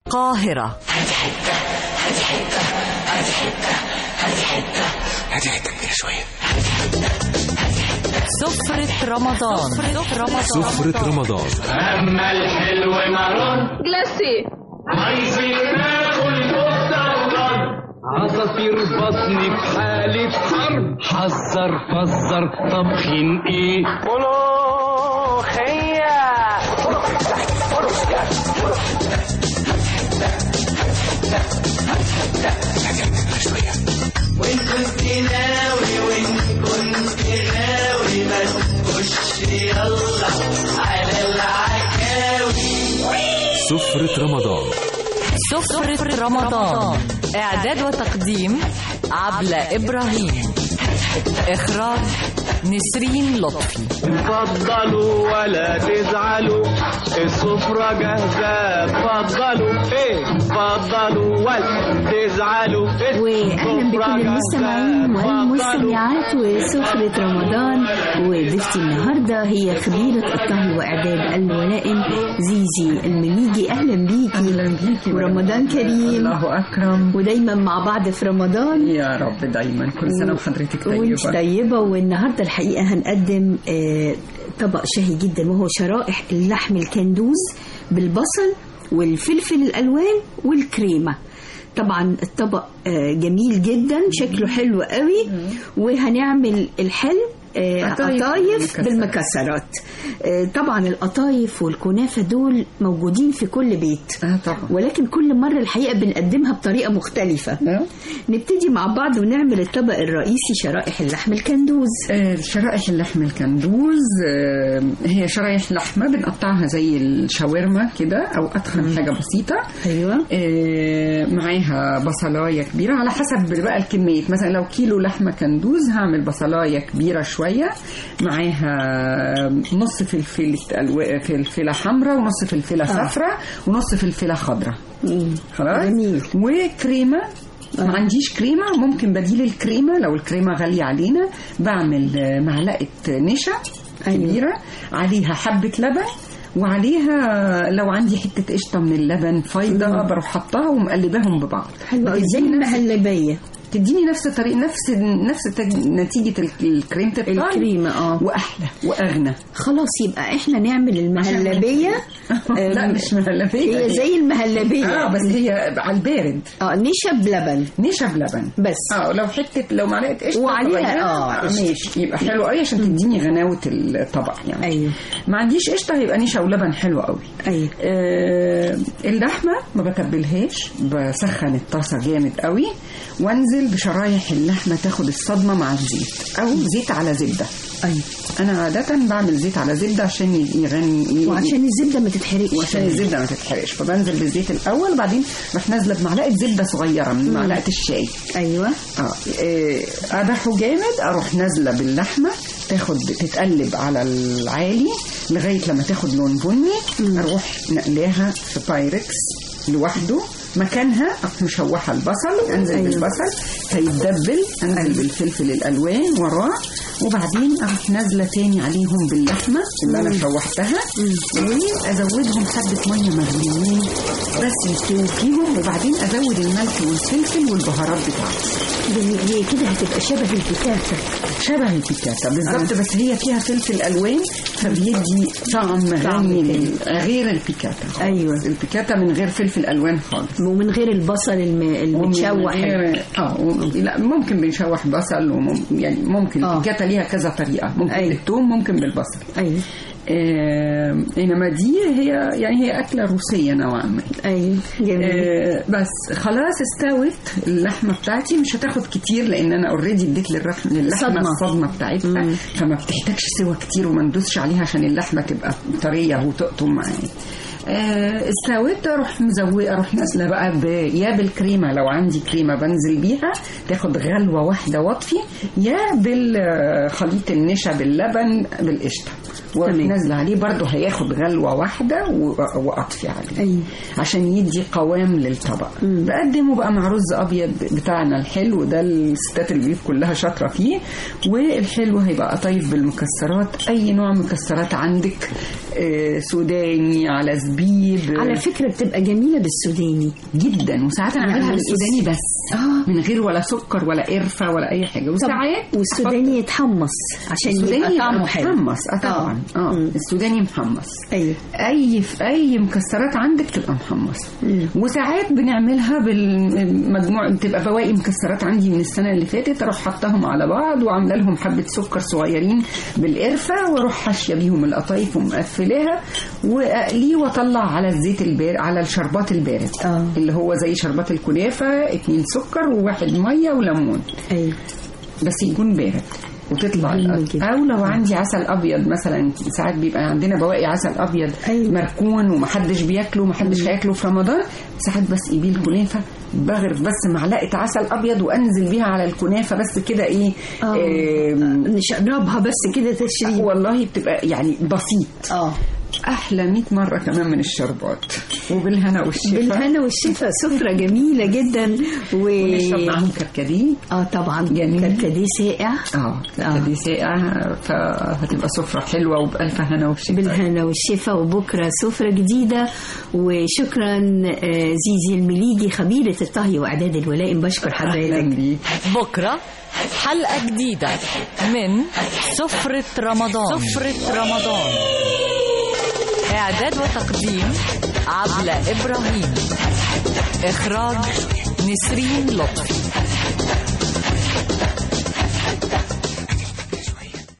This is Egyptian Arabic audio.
القاهرة هاتي حته كبيره شويه سفرة رمضان سفرة رمضان سفرة رمضان أما الحلو مرون جلاسي عايزين ناكل كفتة وضرب عصافير بطني في حالة حرب حذر فزر طبخين ايه ملوخية سفرة رمضان سفرة رمضان إعداد وتقديم عبلة إبراهيم إخراج نسرين لطفي اتفضلوا ولا تزعلوا السفرة جاهزة اتفضلوا ايه اتفضلوا ولا تزعلوا واهلا بكل المستمعين والمستمعات وسفرة رمضان وضيفتي النهارده هي خبيرة الطهي واعداد الولائم زيزي المليجي اهلا بيكي اهلا بيكي ورمضان كريم الله اكرم ودايما مع بعض في رمضان يا رب دايما كل سنه وحضرتك وانت طيبه طيبة والنهاردة الحقيقة هنقدم آه، طبق شهي جدا وهو شرائح اللحم الكندوز بالبصل والفلفل الألوان والكريمة طبعا الطبق آه، جميل جدا شكله حلو قوي وهنعمل الحلو آه، قطايف قطايف بالمكسرات. بالمكسرات آه، طبعا القطايف والكنافة دول موجودين في كل بيت اه طبعا ولكن كل مرة الحقيقة بنقدمها بطريقة مختلفة آه. نبتدي مع بعض ونعمل الطبق الرئيسي شرائح اللحم الكندوز آه، شرائح اللحم الكندوز آه، هي شرايح لحمه بنقطعها زي الشاورما كده او اتخن حاجه بسيطه ايوه آه، معاها بصلايه كبيره على حسب بقى الكميه مثلا لو كيلو لحمه كندوز هعمل بصلايه كبيره شويه معاها نص فلفل ألو- فلفله حمراء ونص فلفله صفراء ونص فلفله خضراء خلاص جميل. وكريمه ما عنديش كريمه ممكن بديل الكريمه لو الكريمه غاليه علينا بعمل آه، معلقه نشا كبيره عليها حبه لبن وعليها لو عندي حته قشطه من اللبن فايضه بروح حطها ومقلباهم ببعض حلو قوي زي بتديني نفس- المهلبيه تديني نفس طريق نفس نفس تج- نتيجه ال- الكريمه الطعم الكريمه اه واحلى واغنى خلاص يبقى احنا نعمل المهلبيه لا آم، مش مهلبيه هي زي المهلبيه اه بس هي على البارد اه نشا بلبن نشا بلبن بس اه لو حته لو معلقه قشطه وعليها- صغيرة، آه، قشطة. ماشي يبقى حلو قوي عشان تديني غناوه الطبق يعني ايوه ما عنديش قشطه هيبقى نشا ولبن حلو قوي ايوه آه اللحمه ما بتبلهاش بسخن الطاسه جامد قوي وانزل بشرايح اللحمه تاخد الصدمه مع الزيت او زيت على زبده ايوه انا عاده بعمل زيت على زبده عشان يغني وعشان الزبده ما تتحرقش وعشان الزبده ما تتحرقش فبنزل بالزيت الاول وبعدين بروح نازله بمعلقه زبده صغيره من معلقه الشاي ايوه اه إيه، اذبحه جامد اروح نازله باللحمه تاخد تتقلب على العالي لغايه لما تاخد لون بني اروح نقلاها في بايركس لوحده مكانها اروح مشوحه البصل انزل أيوة. أيوة. بالبصل فيتدبل انزل بالفلفل الالوان وراه وبعدين اروح نازله تاني عليهم باللحمه اللي انا شوحتها وازودهم حبه ميه مغليين بس يستووا فيهم وبعدين ازود الملح والفلفل والبهارات بتاعتي جميل. هي كده هتبقى شبه البيكاتا شبه البيكاتا بالظبط بس هي فيها فلفل الوان فبيدي طعم غني لل- غير البيكاتا خالص. أيوة. البيكاتا من غير فلفل الوان خالص ومن غير البصل الم- المتشوح ومن غير- اه و- لا ممكن بنشوح بصل وممكن يعني ممكن آه. البيكاتا ليها كذا طريقه ممكن أيوة. بالثوم ممكن بالبصل ايوه آه انما دي هي يعني هي اكله روسيه نوعا ما ايوه جميل آه، بس خلاص استوت اللحمه بتاعتي مش هتاخد كتير لان انا اوريدي اديت للرحم للحمه صدمة. الصدمه بتاعتها مم. فما بتحتاجش سوا كتير وما ندوسش عليها عشان اللحمه تبقى طريه وتقطم معايا آه، استوت اروح مزوقه اروح نازله بقى ب... يا بالكريمه لو عندي كريمه بنزل بيها تاخد غلوه واحده واطفي يا بالخليط النشا باللبن بالقشطه تمام. ونازله عليه برضه هياخد غلوه واحده و- واطفي عليه أيوة. عشان يدي قوام للطبق بقدمه بقى مع رز ابيض بتاعنا الحلو ده الستات البيوت كلها شاطره فيه والحلو هيبقى قطايف بالمكسرات اي نوع مكسرات عندك آه، سوداني على زبيب على فكرة بتبقى جميلة بالسوداني جدا وساعات انا اعملها يعني بالسوداني بس آه. من غير ولا سكر ولا قرفه ولا اي حاجه وساعات والسوداني يتحمص عشان يبقى السوداني طعمه حلو محمص اه طبعا اه مم. السوداني محمص ايوه اي في اي مكسرات عندك تبقى محمص وساعات بنعملها بالمجموع بتبقى بواقي مكسرات عندي من السنه اللي فاتت اروح حطاهم على بعض وعامله لهم حبه سكر صغيرين بالقرفه واروح حاشيه بيهم القطايف ومقفلاها واقليه واطلع على الزيت البارد على الشربات البارد آه. اللي هو زي شربات الكنافه اتنين سكر وواحد ميه وليمون ايوه بس يكون بارد وتطلع جميل الأ- جدا. او لو عندي عسل ابيض مثلا ساعات بيبقى عندنا بواقي عسل ابيض أيوة. مركون ومحدش بياكله ومحدش هياكله في رمضان ساعات بس بيه الكنافه بغرف بس معلقه عسل ابيض وانزل بيها على الكنافه بس كده ايه آه. آم، نشربها بس كده تشريب والله بتبقى يعني بسيط اه احلى 100 مره كمان من الشربات وبالهنا والشفا بالهنا والشفا سفرة جميلة جدا و ونشرب معاهم كركديه اه طبعا جميل. كركديه ساقع اه كركديه ساقع فهتبقى سفره حلوه وبالف هنا وشفا بالهنا والشفا وبكرة سفرة جديدة وشكرا آه، زيزي المليجي خبيرة الطهي وإعداد الولائم بشكر اهلا حضرتك بيك بكرة حلقة جديدة من سفرة رمضان سفرة رمضان إعداد وتقديم عبلة إبراهيم إخراج نسرين لطفي